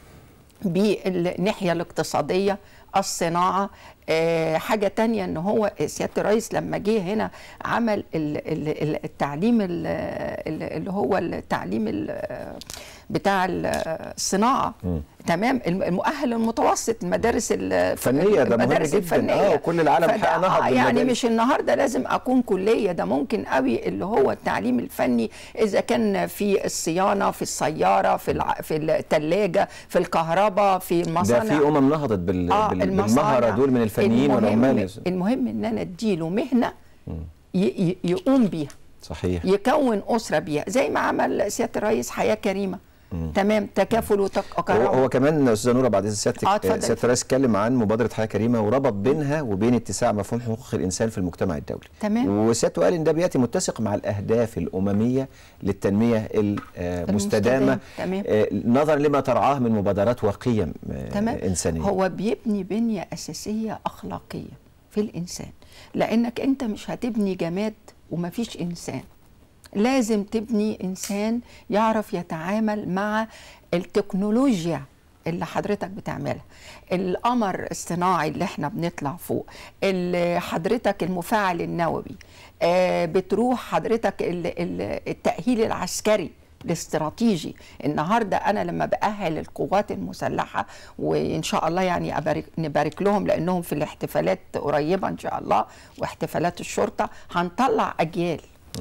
بالناحيه الاقتصاديه الصناعه آه حاجه تانية ان هو سياده الرئيس لما جه هنا عمل ال- ال- ال- التعليم ال- ال- اللي هو التعليم ال- بتاع ال- الصناعه تمام الم- المؤهل المتوسط المدارس ال- فنية، ده مهم المدارس جداً. الفنيه آه، وكل العالم فده- حقق نهض آه، يعني بالمدارس. مش النهارده لازم اكون كليه ده ممكن قوي اللي هو التعليم الفني اذا كان في الصيانه في السياره في الع... في الثلاجه في الكهرباء في ده المصانع في امم نهضت بال... آه بال... المصانع. بالمهره دول من الفنيين المهم- والعمال المهم ان انا اديله مهنه ي... ي... يقوم بيها صحيح يكون اسره بيها زي ما عمل سياده الرئيس حياه كريمه تمام تكافل هو, وتكرم هو كمان استاذه نوره بعد اذن سيادتك آه، اتفضل. سياده الرئيس اتكلم عن مبادره حياه كريمه وربط بينها وبين اتساع مفهوم حقوق الانسان في المجتمع الدولي تمام. وسيادته قال ان ده بياتي متسق مع الاهداف الامميه للتنميه المستدامه المستدامة، تمام. آه، نظرا لما ترعاه من مبادرات وقيم آه، تمام انسانيه هو بيبني بنيه اساسيه اخلاقيه في الانسان لانك انت مش هتبني جماد ومفيش انسان لازم تبني انسان يعرف يتعامل مع التكنولوجيا اللي حضرتك بتعملها القمر الصناعي اللي احنا بنطلع فوق ال- حضرتك المفاعل النووي آه بتروح حضرتك ال- ال- التأهيل العسكري الاستراتيجي النهارده انا لما باهل القوات المسلحه وان شاء الله يعني أبارك نبارك لهم لانهم في الاحتفالات قريبه ان شاء الله واحتفالات الشرطه هنطلع اجيال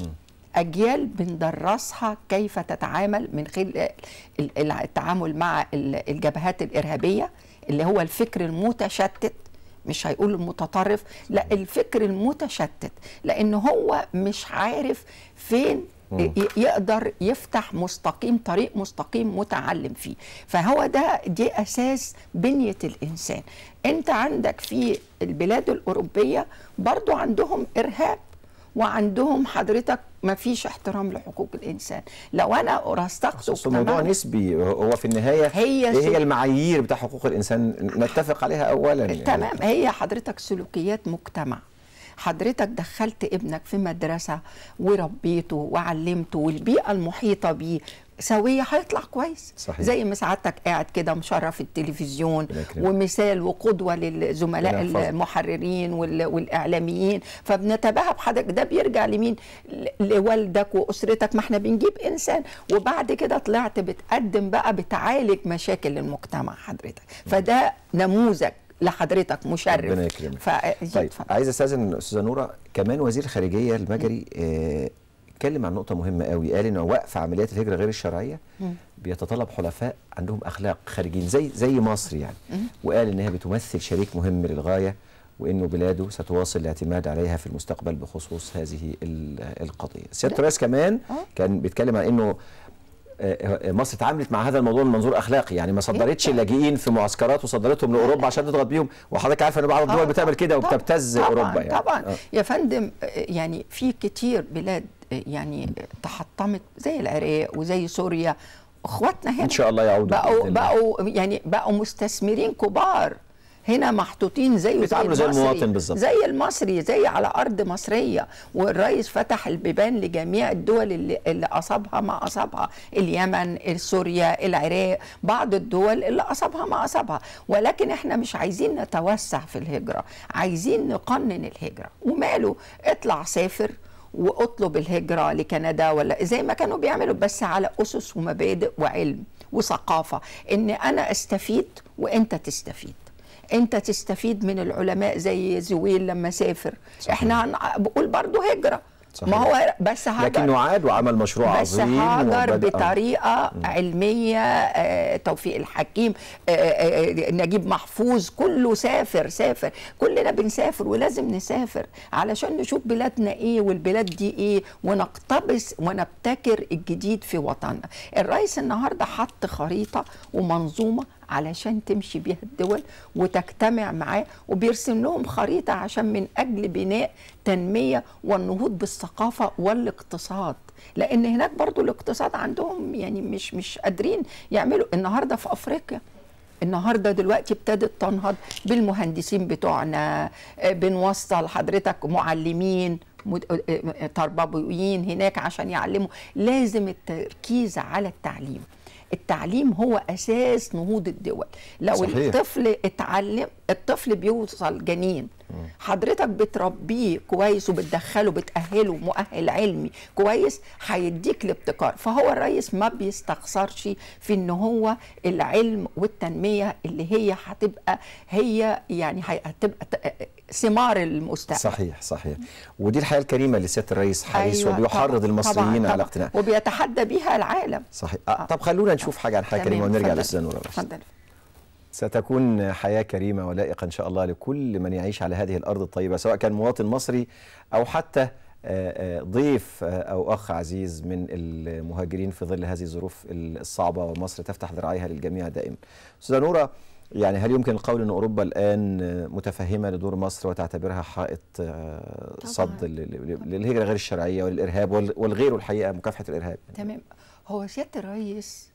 اجيال بندرسها كيف تتعامل من خلال ال- ال- التعامل مع ال- الجبهات الارهابيه اللي هو الفكر المتشتت مش هيقول المتطرف لا الفكر المتشتت لان هو مش عارف فين ي- يقدر يفتح مستقيم طريق مستقيم متعلم فيه فهو ده دي اساس بنيه الانسان انت عندك في البلاد الاوروبيه برضو عندهم ارهاب وعندهم حضرتك ما فيش احترام لحقوق الانسان لو انا رستقت بس الموضوع تماماً، نسبي هو في النهايه هي ايه سو- هي المعايير بتاع حقوق الانسان نتفق عليها اولا يعني. تمام هي حضرتك سلوكيات مجتمع حضرتك دخلت ابنك في مدرسه وربيته وعلمته والبيئه المحيطه بيه سويه هيطلع كويس صحيح. زي ما سعادتك قاعد كده مشرف التلفزيون ربنا يكرمك. ومثال وقدوه للزملاء ربنا يحفظك. المحررين وال- والاعلاميين فبنتباهى بحضرتك ده بيرجع لمين ل- لوالدك واسرتك ما احنا بنجيب انسان وبعد كده طلعت بتقدم بقى بتعالج مشاكل المجتمع حضرتك فده نموذج لحضرتك مشرف ربنا يكرمك. ف... طيب عايز استاذن استاذه نوره كمان وزير الخارجيه المجري آه، اتكلم عن نقطه مهمه قوي قال ان وقف عمليات الهجره غير الشرعيه بيتطلب حلفاء عندهم اخلاق خارجين زي زي مصر يعني وقال انها بتمثل شريك مهم للغايه وانه بلاده ستواصل الاعتماد عليها في المستقبل بخصوص هذه ال- القضيه. سياده الرئيس كمان كان بيتكلم عن انه آه، مصر اتعاملت مع هذا الموضوع من منظور اخلاقي يعني ما صدرتش اللاجئين في معسكرات وصدرتهم لاوروبا عشان تضغط بيهم وحضرتك عارفه ان بعض الدول آه، بتعمل كده طبعاً، وبتبتز طبعاً اوروبا يعني طبعا آه. يا فندم آه، يعني في كتير بلاد آه، يعني تحطمت زي العراق وزي سوريا اخواتنا هنا ان شاء الله يعودوا بقوا بإذن الله. بقوا يعني بقوا مستثمرين كبار هنا محطوطين زي بيتعاملوا زي المصري، المواطن بالظبط. زي المصري زي على ارض مصريه والرئيس فتح البيبان لجميع الدول اللي, اللي اصابها ما اصابها اليمن سوريا العراق بعض الدول اللي اصابها ما اصابها ولكن احنا مش عايزين نتوسع في الهجره عايزين نقنن الهجره وماله اطلع سافر واطلب الهجره لكندا ولا زي ما كانوا بيعملوا بس على اسس ومبادئ وعلم وثقافه ان انا استفيد وانت تستفيد انت تستفيد من العلماء زي زويل لما سافر صحيح. احنا هن- بقول برضه هجره صحيح. ما هو بس هاجر لكنه عاد وعمل مشروع بس عظيم هاجر وبدأ- بطريقه علميه آه، توفيق الحكيم آه، آه، نجيب محفوظ كله سافر سافر كلنا بنسافر ولازم نسافر علشان نشوف بلادنا ايه والبلاد دي ايه ونقتبس ونبتكر الجديد في وطننا الرئيس النهارده حط خريطه ومنظومه علشان تمشي بيها الدول وتجتمع معاه وبيرسم لهم خريطة عشان من أجل بناء تنمية والنهوض بالثقافة والاقتصاد لأن هناك برضو الاقتصاد عندهم يعني مش مش قادرين يعملوا النهاردة في أفريقيا النهارده دلوقتي ابتدت تنهض بالمهندسين بتوعنا آه، بنوصل حضرتك معلمين مد- آه، آه، تربويين هناك عشان يعلموا لازم التركيز على التعليم التعليم هو اساس نهوض الدول لو صحيح. الطفل اتعلم الطفل بيوصل جنين حضرتك بتربيه كويس وبتدخله بتأهله مؤهل علمي كويس هيديك الابتكار فهو الرئيس ما بيستخسرش في ان هو العلم والتنمية اللي هي هتبقى هي يعني هي- هتبقى ت- ثمار المستقبل صحيح صحيح ودي الحياه الكريمه اللي سياده الرئيس حريص أيوة، وبيحرض طبعاً، المصريين طبعاً، على طبعاً. اقتناء وبيتحدى بيها العالم صحيح آه. طب خلونا نشوف حاجه عن حياه تمام، كريمه ونرجع اتفضل. للاستاذه نوره بس. اتفضل ستكون حياة كريمة ولائقة إن شاء الله لكل من يعيش على هذه الأرض الطيبة سواء كان مواطن مصري أو حتى آه، آه، ضيف آه، أو أخ عزيز من المهاجرين في ظل هذه الظروف الصعبة ومصر تفتح ذراعيها للجميع دائما أستاذة نورة يعني هل يمكن القول أن أوروبا الآن آه، متفهمة لدور مصر وتعتبرها حائط آه، طبعاً. صد لل- لل- للهجرة غير الشرعية وللإرهاب وال- والغير الحقيقة مكافحة الإرهاب تمام هو سياده الرئيس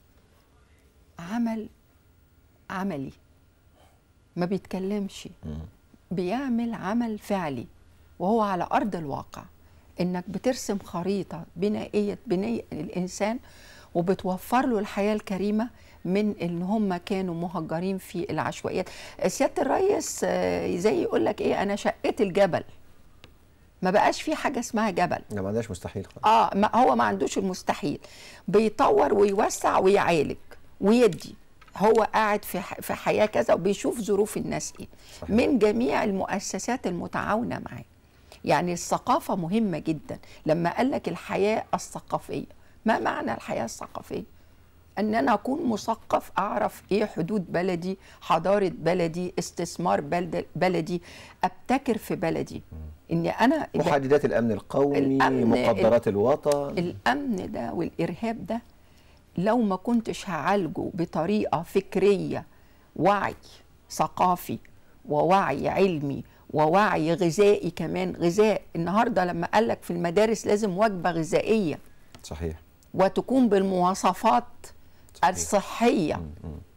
عمل عملي ما بيتكلمش بيعمل عمل فعلي وهو على ارض الواقع انك بترسم خريطه بنائيه بناء الانسان وبتوفر له الحياه الكريمه من ان هم كانوا مهجرين في العشوائيات سياده الرئيس آه، زي يقول لك ايه انا شقيت الجبل ما بقاش في حاجه اسمها جبل لا، ما عندهاش مستحيل خالص اه ما هو ما عندوش المستحيل بيطور ويوسع ويعالج ويدي هو قاعد في ح- في حياه كذا وبيشوف ظروف الناس ايه صحيح. من جميع المؤسسات المتعاونه معاه يعني الثقافه مهمه جدا لما قال لك الحياه الثقافيه ما معنى الحياه الثقافيه ان انا اكون مثقف اعرف ايه حدود بلدي حضاره بلدي استثمار بلد بلدي ابتكر في بلدي اني انا محددات الأمن القومي الأمن، مقدرات الوطن الامن ده والارهاب ده لو ما كنتش هعالجه بطريقه فكريه وعي ثقافي ووعي علمي ووعي غذائي كمان غذاء النهارده لما قال لك في المدارس لازم وجبه غذائيه صحيح وتكون بالمواصفات صحيح. الصحيه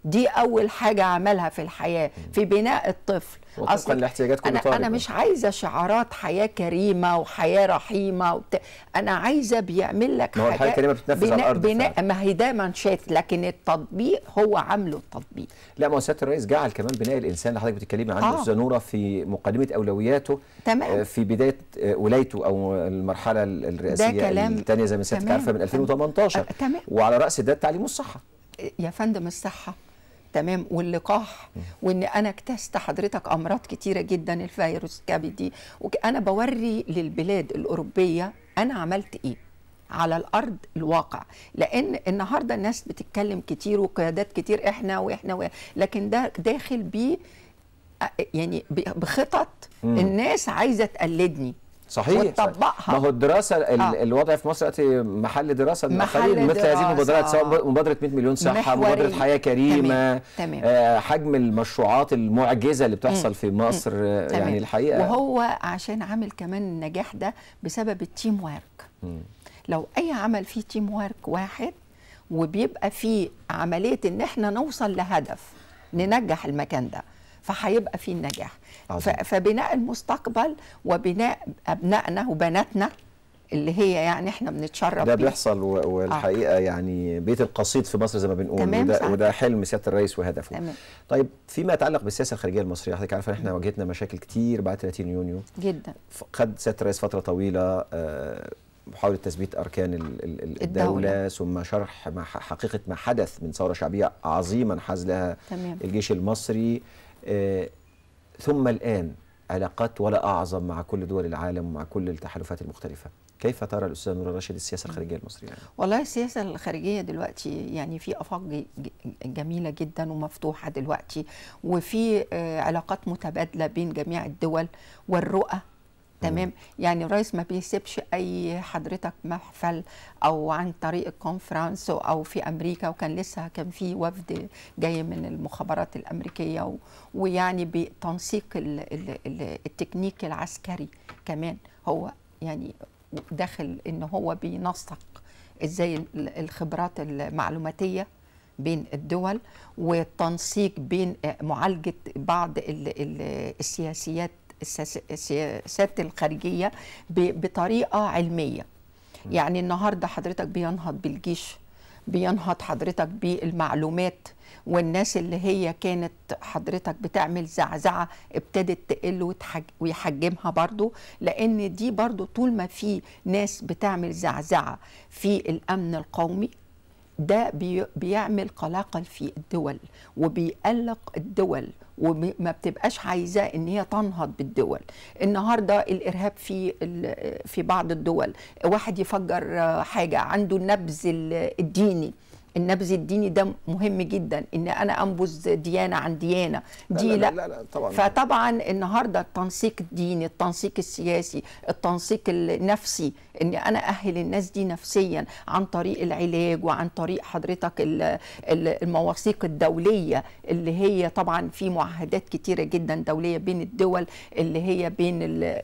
دي اول حاجه عملها في الحياه في بناء الطفل وطبقاً أصل لاحتياجات كل انا طالب. انا مش عايزه شعارات حياه كريمه وحياه رحيمه وبت... انا عايزه بيعمل لك ما هو الحياة حاجات- الكريمة بتتنفذ على بناء الأرض بناء فعلاً. ما هي ده منشات لكن التطبيق هو عامله التطبيق لا ما هو سياده الرئيس جعل كمان بناء الانسان اللي حضرتك بتتكلمي عنه آه. استاذه نوره في مقدمه اولوياته تمام. آه، في بدايه آه، ولايته او المرحله ال- الرئاسيه كلام- الثانيه زي ما سيادتك تمام. عارفه من 2018 آه، تمام. وعلى راس ده التعليم والصحه يا فندم الصحة تمام واللقاح وان انا اكتست حضرتك امراض كتيره جدا الفيروس كبدي وانا بوري للبلاد الاوروبيه انا عملت ايه على الارض الواقع لان النهارده الناس بتتكلم كتير وقيادات كتير احنا واحنا و... لكن ده داخل بيه يعني ب- بخطط الناس عايزه تقلدني صحيح وتطبقها. ما هو الدراسه ال- آه. الوضع في مصر دلوقتي محل دراسه محل للآخرين مثل هذه المبادرات دراسة. سواء مبادره 100 مليون صحه محورية. مبادره حياه كريمه تمام. تمام. آه حجم المشروعات المعجزه اللي بتحصل في مصر آه تمام. يعني الحقيقه وهو عشان عامل كمان النجاح ده بسبب التيم وارك لو اي عمل فيه تيم وارك واحد وبيبقى فيه عمليه ان احنا نوصل لهدف ننجح المكان ده فهيبقى فيه النجاح ف- عظيم. فبناء المستقبل وبناء ابنائنا وبناتنا اللي هي يعني احنا بنتشرف ده بيه. بيحصل و- والحقيقه يعني بيت القصيد في مصر زي ما بنقول تمام، وده, صح. وده حلم سياده الرئيس وهدفه تمام. طيب فيما يتعلق بالسياسه الخارجيه المصريه حضرتك عارفه ان احنا واجهتنا مشاكل كتير بعد 30 يونيو جدا ف- خد سياده الرئيس فتره طويله آه، محاوله تثبيت اركان ال- ال- ال- الدوله, الدولة. ثم شرح ما ح- حقيقه ما حدث من ثوره شعبيه عظيمه انحاز لها تمام. الجيش المصري آه، ثم الان علاقات ولا اعظم مع كل دول العالم ومع كل التحالفات المختلفه كيف ترى الاستاذ نور الراشد السياسه الخارجيه المصريه يعني؟ والله السياسة الخارجية دلوقتي يعني في آفاق ج- ج- جميلة جدا ومفتوحة دلوقتي وفي آه، علاقات متبادلة بين جميع الدول والرؤى تمام يعني الرئيس ما بيسيبش اي حضرتك محفل او عن طريق الكونفرنس او في امريكا وكان لسه كان في وفد جاي من المخابرات الامريكيه و ويعني بتنسيق ال ال ال التكنيك العسكري كمان هو يعني داخل ان هو بينسق ازاي ال- الخبرات المعلوماتيه بين الدول والتنسيق بين معالجه بعض ال- ال- السياسيات الساس- السياسات الخارجيه ب- بطريقه علميه يعني النهارده حضرتك بينهض بالجيش بينهض حضرتك بالمعلومات والناس اللي هي كانت حضرتك بتعمل زعزعة ابتدت تقل وتحج ويحجمها برضو لأن دي برضو طول ما في ناس بتعمل زعزعة في الأمن القومي ده بي بيعمل قلاقل في الدول وبيقلق الدول وما بتبقاش عايزاه ان هي تنهض بالدول النهارده الارهاب في ال- في بعض الدول واحد يفجر آه، حاجه عنده النبذ ال- الديني النبذ الديني ده مهم جدا ان انا انبذ ديانه عن ديانه دي لا- لا, لا- لا- طبعاً. فطبعا النهارده التنسيق الديني التنسيق السياسي التنسيق النفسي ان انا اهل الناس دي نفسيا عن طريق العلاج وعن طريق حضرتك ال- ال- المواثيق الدوليه اللي هي طبعا في معاهدات كتيره جدا دوليه بين الدول اللي هي بين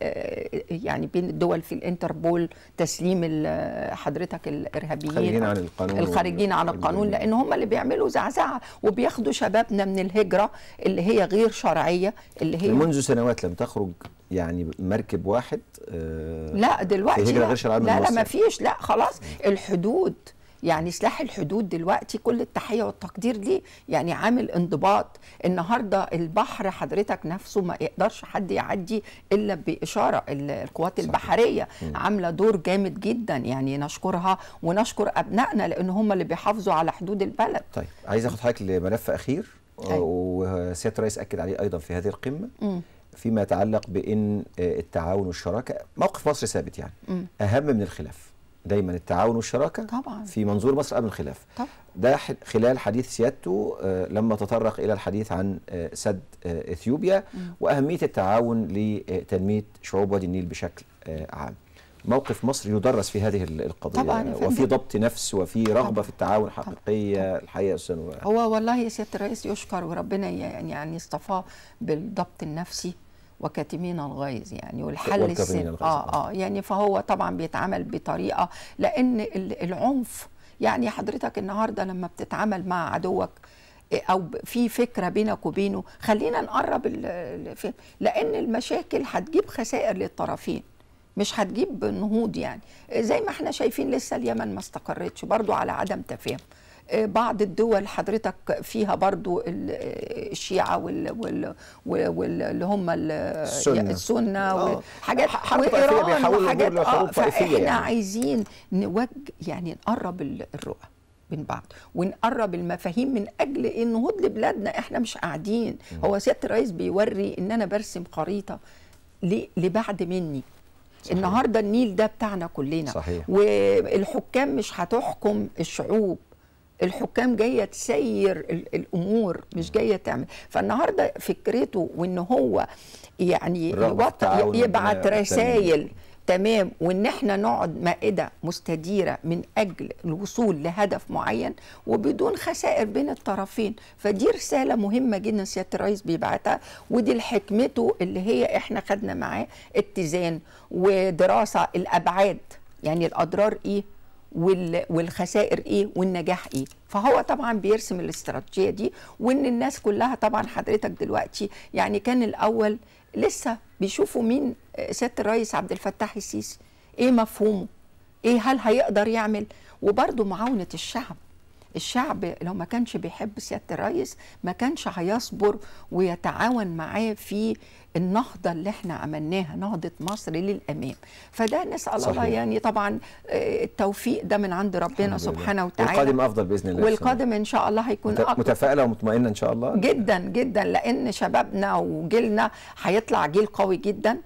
ال- يعني بين الدول في الانتربول تسليم ال- حضرتك الارهابيين خارجين عن القانون الخارجين عن القانون لان هم اللي بيعملوا زعزعه وبياخدوا شبابنا من الهجره اللي هي غير شرعيه اللي هي منذ سنوات لم تخرج يعني مركب واحد آه، لا دلوقتي في هجرة لا. غير شرعية من لا لا مصر. ما فيش لا خلاص الحدود يعني سلاح الحدود دلوقتي كل التحيه والتقدير ليه يعني عامل انضباط النهارده البحر حضرتك نفسه ما يقدرش حد يعدي الا باشاره ال- القوات البحريه عامله دور جامد جدا يعني نشكرها ونشكر ابنائنا لان هم اللي بيحافظوا على حدود البلد طيب عايز اخد حضرتك لملف اخير أيوة. وسياده الرئيس اكد عليه ايضا في هذه القمه فيما يتعلق بان آه، التعاون والشراكه موقف مصر ثابت يعني اهم من الخلاف دايما التعاون والشراكه طبعاً. في منظور مصر قبل الخلاف طبعاً. ده ح- خلال حديث سيادته آه، لما تطرق الى الحديث عن آه، سد آه، اثيوبيا واهميه التعاون لتنميه شعوب وادي النيل بشكل آه، عام موقف مصر يدرس في هذه ال- القضيه طبعاً يا وفي فندم. ضبط نفس وفي رغبه طبعاً. في التعاون طبعاً. حقيقيه الحقيقه يا استاذ نور. هو والله يا سياده الرئيس يشكر وربنا يعني يعني اصطفاه بالضبط النفسي وكاتمين الغيظ يعني والحل والكاظمين السن الغيظ. اه اه يعني فهو طبعا بيتعامل بطريقه لان ال- العنف يعني حضرتك النهارده لما بتتعامل مع عدوك او ب- في فكره بينك وبينه خلينا نقرب ال- الفهم لان المشاكل هتجيب خسائر للطرفين مش هتجيب نهوض يعني زي ما احنا شايفين لسه اليمن ما استقرتش برضو على عدم تفاهم آه، بعض الدول حضرتك فيها برضو ال- آه، الشيعة وال- وال- وال- وال- اللي هم ال- السنة. السنة آه. وحاجات حرب طائفية وإيران بيحولوا وحاجات الأمور لحروب اه طائفية فاحنا يعني. عايزين نوج يعني نقرب ال- الرؤى بين بعض ونقرب المفاهيم من اجل النهوض لبلادنا احنا مش قاعدين هو سياده الرئيس بيوري ان انا برسم خريطه ل- لبعد مني صحيح. النهارده النيل ده بتاعنا كلنا صحيح. والحكام مش هتحكم الشعوب الحكام جايه تسير ال- الامور مش جايه تعمل فالنهارده فكرته وان هو يعني الرغبة في يوط- التعاون يبعت والتنمية. رسائل تمام وان احنا نقعد مائده مستديره من اجل الوصول لهدف معين وبدون خسائر بين الطرفين فدي رساله مهمه جدا سياده الرئيس بيبعتها ودي حكمته اللي هي احنا خدنا معاه اتزان ودراسه الابعاد يعني الاضرار ايه وال- والخسائر ايه والنجاح ايه فهو طبعا بيرسم الاستراتيجيه دي وان الناس كلها طبعا حضرتك دلوقتي يعني كان الاول لسه بيشوفوا مين آه، سياده الرئيس عبد الفتاح السيسي ايه مفهومه ايه هل هيقدر يعمل وبرضه معاونه الشعب الشعب لو ما كانش بيحب سياده الرئيس ما كانش هيصبر ويتعاون معاه في النهضه اللي احنا عملناها نهضه مصر للامام فده نسال الله صحيح. يعني طبعا آه، التوفيق ده من عند ربنا الحمد لله. سبحانه وتعالى والقادم افضل باذن الله والقادم ان شاء الله هيكون مت- اكبر متفائله ومطمئنه ان شاء الله جدا جدا لان شبابنا وجيلنا هيطلع جيل قوي جدا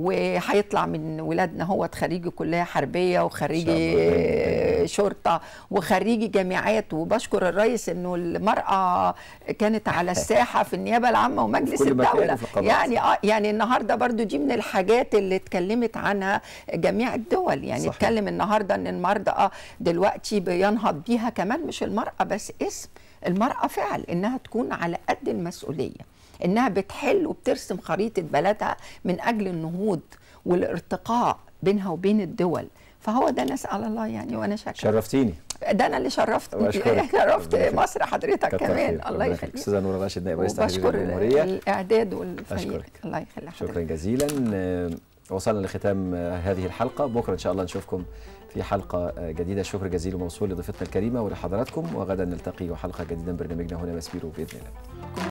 وهيطلع من ولادنا هو خريجي كليه حربيه وخريجي إن شاء الله. شرطه وخريجي جامعات وبشكر الرئيس انه المراه كانت على الساحه في النيابه العامه ومجلس كل مكان الدوله في القضاء. يعني اه يعني النهارده برضو دي من الحاجات اللي اتكلمت عنها جميع الدول يعني صحيح. اتكلم النهارده ان المراه دلوقتي بينهض بيها كمان مش المراه بس اسم المراه فعل انها تكون على قد المسؤوليه انها بتحل وبترسم خريطه بلدها من اجل النهوض والارتقاء بينها وبين الدول فهو ده نسال الله يعني وانا شاكره شرفتيني ده انا اللي شرفت وأشكرك. شرفت ربنا يخليك. مصر حضرتك كتر كمان خيرك. الله ربنا يخليك استاذه نور راشد نائب رئيس تحرير وبشكر الجمهوريه الاعداد والفريق أشكرك. الله يخلي حضرتك شكرا جزيلا آه، وصلنا لختام آه، هذه الحلقه بكره ان شاء الله نشوفكم في حلقه آه، جديده شكر جزيل وموصول لضيفتنا الكريمه ولحضراتكم وغدا نلتقي وحلقه جديده من برنامجنا هنا مسبيرو باذن الله